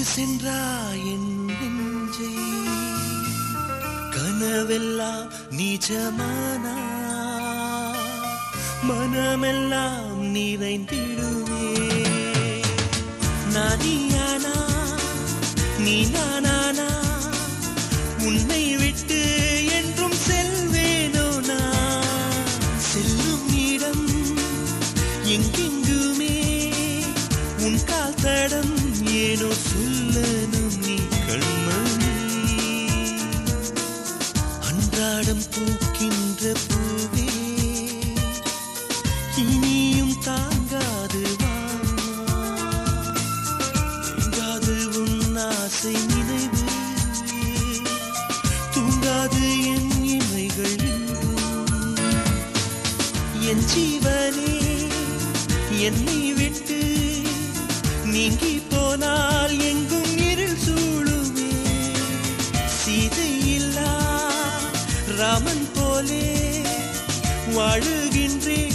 சென்றாய் என் நெஞ்சை கனவெல்லாம் நிஜமானா மனமெல்லாம் நிறைந்திடுவே நானியானா நீ நானானா உன்னை விட்டு என்றும் செல்வேனோ நான் செல்லும் இடம் எங்கெங்குமே உன் கால் தடம் ஏனோ சொல்லணும் நீ கண்மணி அன்றாடம் பூக்கின்ற பூவே இனியும் தாங்காது வா எங்காது உன் ஆசை நினைவு தூங்காது என் இமைகள் என்றும் என் ஜீவனே என்னை விட்டு நீங்கி போனால் எங்கும் இருள் சூழுமே சீதை இல்லா ராமன் போலே வாழுகின்றேன்